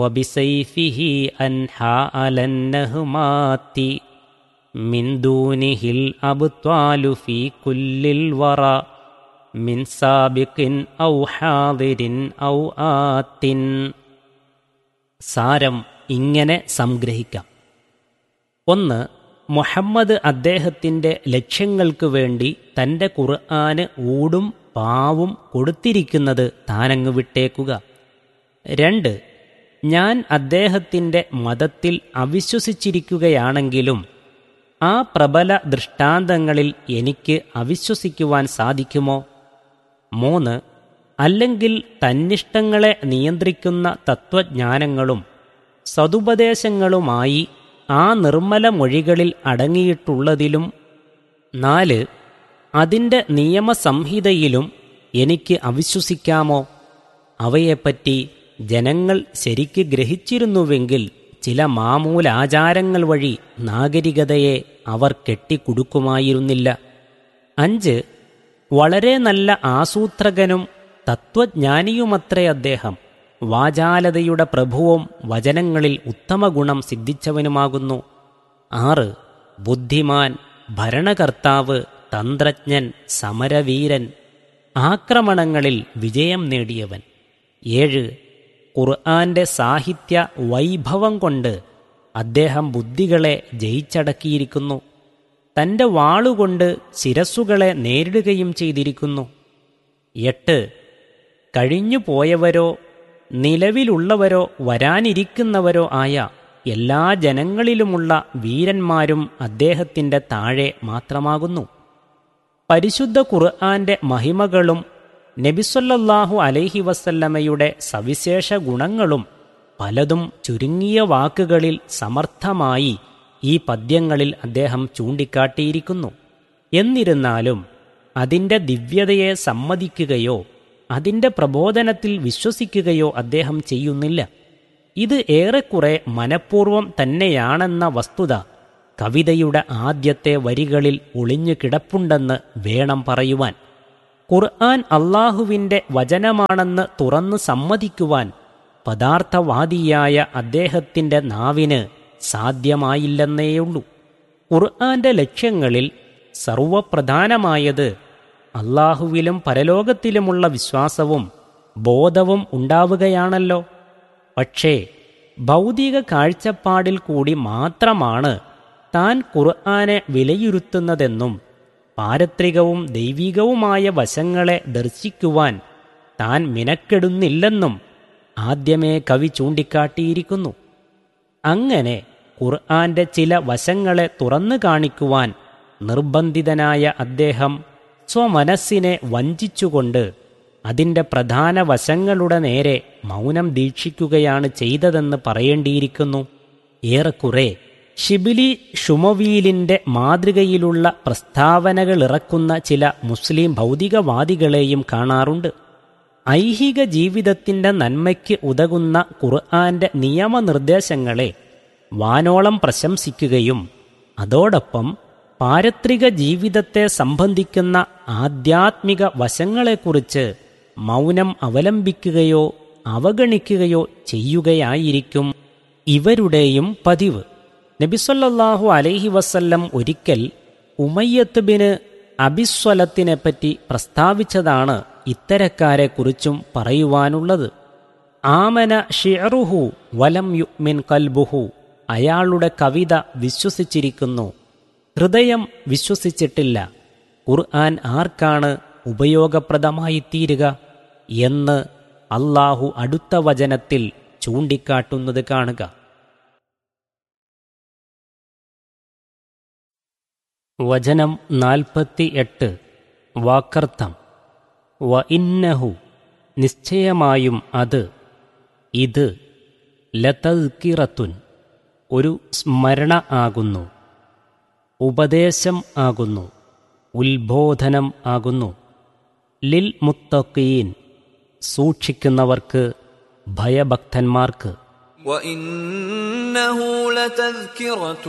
وبسيفه أنحى على النهمات من دونه الأبطال في كل الورى من سابق أو حاضر أو آت സാരം ഇങ്ങനെ സംഗ്രഹിക്കാം ഒന്ന് മുഹമ്മദ് അദ്ദേഹത്തിൻ്റെ ലക്ഷ്യങ്ങൾക്ക് വേണ്ടി തൻ്റെ ഖുർആന് ഊടും പാവും കൊടുത്തിരിക്കുന്നത് താനങ്ങ് വിട്ടേക്കുക രണ്ട് ഞാൻ അദ്ദേഹത്തിൻ്റെ മതത്തിൽ അവിശ്വസിച്ചിരിക്കുകയാണെങ്കിലും ആ പ്രബല ദൃഷ്ടാന്തങ്ങളിൽ എനിക്ക് അവിശ്വസിക്കുവാൻ സാധിക്കുമോ മൂന്ന് അല്ലെങ്കിൽ തന്നിഷ്ടങ്ങളെ നിയന്ത്രിക്കുന്ന തത്വജ്ഞാനങ്ങളും സതുപദേശങ്ങളുമായി ആ നിർമ്മല മൊഴികളിൽ അടങ്ങിയിട്ടുള്ളതിലും നാല് അതിൻ്റെ നിയമസംഹിതയിലും എനിക്ക് അവിശ്വസിക്കാമോ അവയെപ്പറ്റി ജനങ്ങൾ ശരിക്ക് ഗ്രഹിച്ചിരുന്നുവെങ്കിൽ ചില മാമൂലാചാരങ്ങൾ വഴി നാഗരികതയെ അവർ കെട്ടിക്കുടുക്കുമായിരുന്നില്ല അഞ്ച് വളരെ നല്ല ആസൂത്രകനും തത്വജ്ഞാനിയുമത്രേ അദ്ദേഹം വാചാലതയുടെ പ്രഭുവും വചനങ്ങളിൽ ഉത്തമ ഗുണം സിദ്ധിച്ചവനുമാകുന്നു ആറ് ബുദ്ധിമാൻ ഭരണകർത്താവ് തന്ത്രജ്ഞൻ സമരവീരൻ ആക്രമണങ്ങളിൽ വിജയം നേടിയവൻ ഏഴ് ഖുർആന്റെ സാഹിത്യ വൈഭവം കൊണ്ട് അദ്ദേഹം ബുദ്ധികളെ ജയിച്ചടക്കിയിരിക്കുന്നു തൻ്റെ വാളുകൊണ്ട് ശിരസ്സുകളെ നേരിടുകയും ചെയ്തിരിക്കുന്നു എട്ട് കഴിഞ്ഞു പോയവരോ നിലവിലുള്ളവരോ വരാനിരിക്കുന്നവരോ ആയ എല്ലാ ജനങ്ങളിലുമുള്ള വീരന്മാരും അദ്ദേഹത്തിൻ്റെ താഴെ മാത്രമാകുന്നു പരിശുദ്ധ ഖുർആന്റെ മഹിമകളും നബിസൊല്ലാഹു അലൈഹി വസല്ലമയുടെ സവിശേഷ ഗുണങ്ങളും പലതും ചുരുങ്ങിയ വാക്കുകളിൽ സമർത്ഥമായി ഈ പദ്യങ്ങളിൽ അദ്ദേഹം ചൂണ്ടിക്കാട്ടിയിരിക്കുന്നു എന്നിരുന്നാലും അതിൻ്റെ ദിവ്യതയെ സമ്മതിക്കുകയോ അതിൻ്റെ പ്രബോധനത്തിൽ വിശ്വസിക്കുകയോ അദ്ദേഹം ചെയ്യുന്നില്ല ഇത് ഏറെക്കുറെ മനഃപൂർവം തന്നെയാണെന്ന വസ്തുത കവിതയുടെ ആദ്യത്തെ വരികളിൽ ഒളിഞ്ഞു കിടപ്പുണ്ടെന്ന് വേണം പറയുവാൻ ഖുർആൻ അള്ളാഹുവിൻ്റെ വചനമാണെന്ന് തുറന്നു സമ്മതിക്കുവാൻ പദാർത്ഥവാദിയായ അദ്ദേഹത്തിൻ്റെ നാവിന് സാധ്യമായില്ലെന്നേയുള്ളൂ ഖുർആന്റെ ലക്ഷ്യങ്ങളിൽ സർവപ്രധാനമായത് അള്ളാഹുവിലും പരലോകത്തിലുമുള്ള വിശ്വാസവും ബോധവും ഉണ്ടാവുകയാണല്ലോ പക്ഷേ ഭൗതിക കാഴ്ചപ്പാടിൽ കൂടി മാത്രമാണ് താൻ ഖുർആനെ വിലയിരുത്തുന്നതെന്നും പാരത്രികവും ദൈവികവുമായ വശങ്ങളെ ദർശിക്കുവാൻ താൻ മിനക്കെടുന്നില്ലെന്നും ആദ്യമേ കവി ചൂണ്ടിക്കാട്ടിയിരിക്കുന്നു അങ്ങനെ ഖുർആന്റെ ചില വശങ്ങളെ തുറന്നു കാണിക്കുവാൻ നിർബന്ധിതനായ അദ്ദേഹം സ്വമനസ്സിനെ വഞ്ചിച്ചുകൊണ്ട് അതിൻ്റെ പ്രധാന വശങ്ങളുടെ നേരെ മൗനം ദീക്ഷിക്കുകയാണ് ചെയ്തതെന്ന് പറയേണ്ടിയിരിക്കുന്നു ഏറെക്കുറെ ഷിബിലി ഷുമവീലിൻ്റെ മാതൃകയിലുള്ള പ്രസ്താവനകളിറക്കുന്ന ചില മുസ്ലിം ഭൗതികവാദികളെയും കാണാറുണ്ട് ഐഹിക ജീവിതത്തിൻ്റെ നന്മയ്ക്ക് ഉതകുന്ന ഖുർആന്റെ നിയമനിർദ്ദേശങ്ങളെ വാനോളം പ്രശംസിക്കുകയും അതോടൊപ്പം പാരത്രിക ജീവിതത്തെ സംബന്ധിക്കുന്ന ആധ്യാത്മിക വശങ്ങളെക്കുറിച്ച് മൗനം അവലംബിക്കുകയോ അവഗണിക്കുകയോ ചെയ്യുകയായിരിക്കും ഇവരുടെയും പതിവ് നബിസൊല്ലാഹു അലൈഹി വസല്ലം ഒരിക്കൽ ഉമയ്യത്ത് ബിന് അബിസ്വലത്തിനെപ്പറ്റി പ്രസ്താവിച്ചതാണ് ഇത്തരക്കാരെക്കുറിച്ചും പറയുവാനുള്ളത് ആമന ഷിയറുഹു വലം യുഗ്മിൻ കൽബുഹു അയാളുടെ കവിത വിശ്വസിച്ചിരിക്കുന്നു ഹൃദയം വിശ്വസിച്ചിട്ടില്ല ഖുർആൻ ആർക്കാണ് ഉപയോഗപ്രദമായിത്തീരുക എന്ന് അള്ളാഹു അടുത്ത വചനത്തിൽ ചൂണ്ടിക്കാട്ടുന്നത് കാണുക വചനം നാൽപ്പത്തി എട്ട് വാക്കർത്ഥം വ ഇന്നഹു നിശ്ചയമായും അത് ഇത് ലതൽക്കിറത്തുൻ ഒരു സ്മരണ ആകുന്നു ഉപദേശം ആകുന്നു ഉത്ബോധനം ആകുന്നു ലിൽ മുത്തഖീൻ സൂക്ഷിക്കുന്നവർക്ക് ഭയഭക്തന്മാർക്ക് وإنه لتذكرة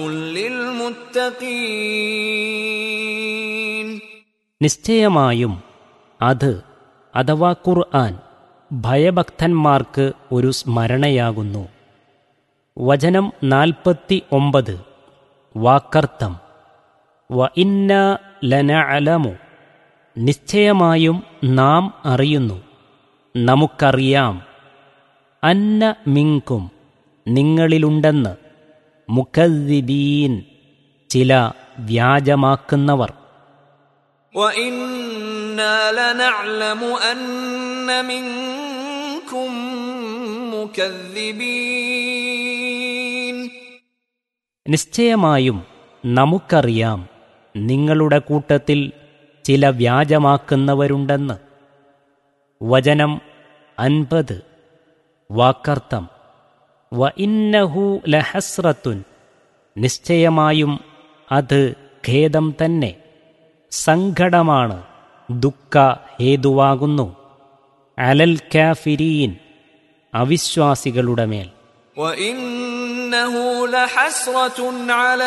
للمتقين നിശ്ചയമായും അത് അഥവാ ഖുർആൻ ഭയഭക്തന്മാർക്ക് ഒരു സ്മരണയാകുന്നു വചനം നാൽപ്പത്തി ഒമ്പത് വാക്കർത്ഥം വ ഇന്ന ലനഅലമു നിശ്ചയമായും നാം അറിയുന്നു നമുക്കറിയാം അന്ന മിങ്കും നിങ്ങളിലുണ്ടെന്ന് മുഖദ്ദിബീൻ ചില വ്യാജമാക്കുന്നവർ وإنا لنعلم أن منكم مكذبين നിശ്ചയമായും നമുക്കറിയാം നിങ്ങളുടെ കൂട്ടത്തിൽ ചില വ്യാജമാക്കുന്നവരുണ്ടെന്ന് വചനം അൻപത് വാക്കർത്ഥം വ ഇന്നഹു ലഹസ്രത്തുൻ നിശ്ചയമായും അത് ഖേദം തന്നെ സങ്കടമാണ് ദുഃഖ ഹേതുവാകുന്നു അലൽ കാഫിരീൻ അവിശ്വാസികളുടെ മേൽ وإنه لحسرة على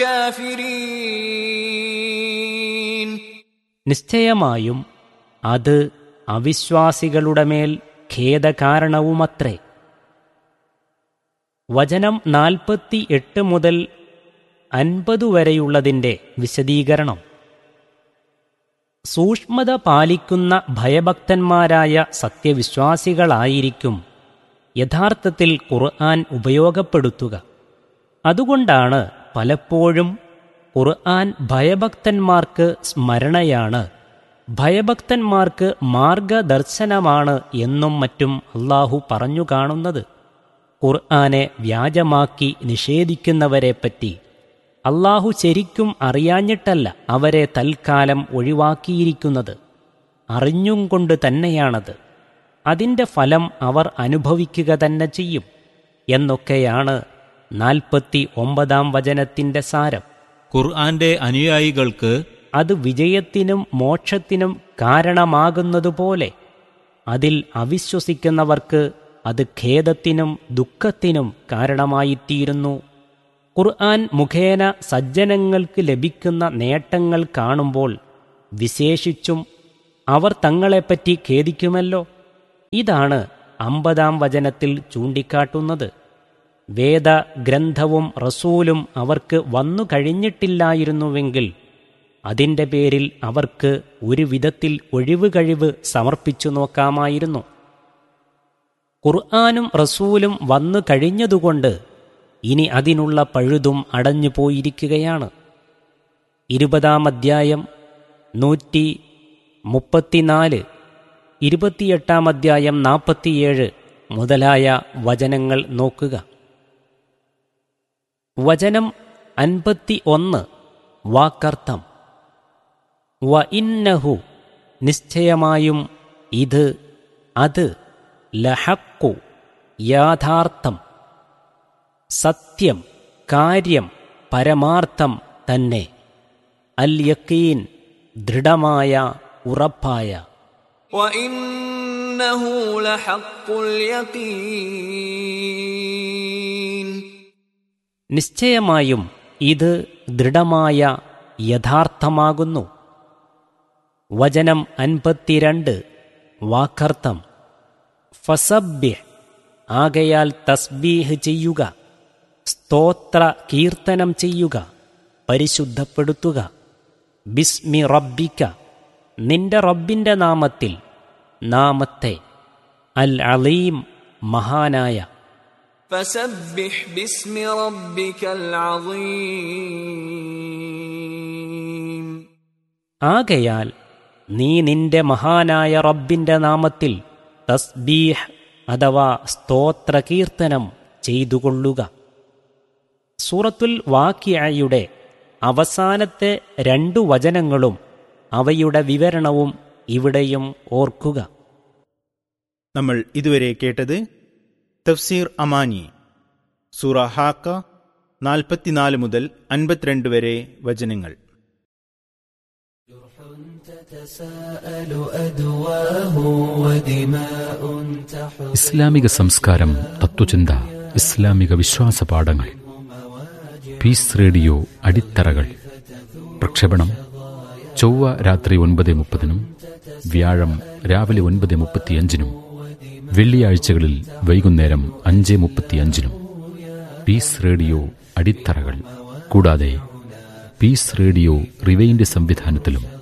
الكافرين നിശ്ചയമായും അത് അവിശ്വാസികളുടെ മേൽ ഖേദകാരണവുമത്രേ വചനം നാൽപ്പത്തി എട്ട് മുതൽ അൻപത് വരെയുള്ളതിൻ്റെ വിശദീകരണം സൂക്ഷ്മത പാലിക്കുന്ന ഭയഭക്തന്മാരായ സത്യവിശ്വാസികളായിരിക്കും യഥാർത്ഥത്തിൽ ഖുർആൻ ഉപയോഗപ്പെടുത്തുക അതുകൊണ്ടാണ് പലപ്പോഴും ഖുർആൻ ഭയഭക്തന്മാർക്ക് സ്മരണയാണ് ഭയഭക്തന്മാർക്ക് മാർഗദർശനമാണ് എന്നും മറ്റും അള്ളാഹു പറഞ്ഞു കാണുന്നത് ഖുർആനെ വ്യാജമാക്കി നിഷേധിക്കുന്നവരെപ്പറ്റി അള്ളാഹു ശരിക്കും അറിയാഞ്ഞിട്ടല്ല അവരെ തൽക്കാലം ഒഴിവാക്കിയിരിക്കുന്നത് അറിഞ്ഞും കൊണ്ട് തന്നെയാണത് അതിൻ്റെ ഫലം അവർ അനുഭവിക്കുക തന്നെ ചെയ്യും എന്നൊക്കെയാണ് നാൽപ്പത്തി ഒമ്പതാം വചനത്തിൻ്റെ സാരം ഖുർആന്റെ അനുയായികൾക്ക് അത് വിജയത്തിനും മോക്ഷത്തിനും കാരണമാകുന്നതുപോലെ അതിൽ അവിശ്വസിക്കുന്നവർക്ക് അത് ഖേദത്തിനും ദുഃഖത്തിനും കാരണമായിത്തീരുന്നു ഖുർആൻ മുഖേന സജ്ജനങ്ങൾക്ക് ലഭിക്കുന്ന നേട്ടങ്ങൾ കാണുമ്പോൾ വിശേഷിച്ചും അവർ തങ്ങളെപ്പറ്റി ഖേദിക്കുമല്ലോ ഇതാണ് അമ്പതാം വചനത്തിൽ ചൂണ്ടിക്കാട്ടുന്നത് വേദഗ്രന്ഥവും റസൂലും അവർക്ക് വന്നു കഴിഞ്ഞിട്ടില്ലായിരുന്നുവെങ്കിൽ അതിൻ്റെ പേരിൽ അവർക്ക് ഒരു വിധത്തിൽ ഒഴിവ് കഴിവ് സമർപ്പിച്ചു നോക്കാമായിരുന്നു ഖുർആാനും റസൂലും വന്നു കഴിഞ്ഞതുകൊണ്ട് ഇനി അതിനുള്ള പഴുതും അടഞ്ഞു പോയിരിക്കുകയാണ് ഇരുപതാം അധ്യായം നൂറ്റി മുപ്പത്തിനാല് ഇരുപത്തിയെട്ടാം അധ്യായം നാൽപ്പത്തിയേഴ് മുതലായ വചനങ്ങൾ നോക്കുക വചനം അൻപത്തി ഒന്ന് വാക്കർത്ഥം വ ഇന്നഹു നിശ്ചയമായും ഇത് അത് ലഹക്കു യാഥാർത്ഥം സത്യം കാര്യം പരമാർത്ഥം തന്നെ അൽ യക്കീൻ ദൃഢമായ ഉറപ്പായ وإنه لحق اليقين നിശ്ചയമായും ഇത് ദൃഢമായ യഥാർത്ഥമാകുന്നു വചനം അൻപത്തിരണ്ട് വാക്കർത്ഥം ഫസബ്യ് ആകയാൽ തസ്ബീഹ് ചെയ്യുക സ്തോത്ര കീർത്തനം ചെയ്യുക പരിശുദ്ധപ്പെടുത്തുക ബിസ്മി റബ്ബിക്ക നിന്റെ റബ്ബിന്റെ നാമത്തിൽ നാമത്തെ അൽ അലീം മഹാനായ فسبح باسم ربك العظيم ആകയാൽ നീ നിന്റെ മഹാനായ റബ്ബിന്റെ നാമത്തിൽ തസ്ബീഹ് അഥവാ സ്തോത്രകീർത്തനം ചെയ്തുകൊള്ളുക സൂറത്തുൽ വാക്യയുടെ അവസാനത്തെ രണ്ടു വചനങ്ങളും അവയുടെ വിവരണവും ഇവിടെയും ഓർക്കുക നമ്മൾ ഇതുവരെ കേട്ടത് തഫ്സീർ അമാനി സൂറ ഹാക്ക നാൽപ്പത്തിനാല് മുതൽ അൻപത്തിരണ്ട് വരെ വചനങ്ങൾ تتساءل أدواه ودماء تحر ഇസ്ലാമിക സംസ്കാരം തത്വചിന്ത ഇസ്ലാമിക വിശ്വാസ പാഠങ്ങൾ പീസ് റേഡിയോ അടിത്തറകൾ പ്രക്ഷേപണം ചൊവ്വ രാത്രി ഒൻപത് മുപ്പതിനും വ്യാഴം രാവിലെ ഒൻപത് മുപ്പത്തിയഞ്ചിനും വെള്ളിയാഴ്ചകളിൽ വൈകുന്നേരം അഞ്ച് മുപ്പത്തിയഞ്ചിനും പീസ് റേഡിയോ അടിത്തറകൾ കൂടാതെ പീസ് റേഡിയോ റിവൈൻഡ് സംവിധാനത്തിലും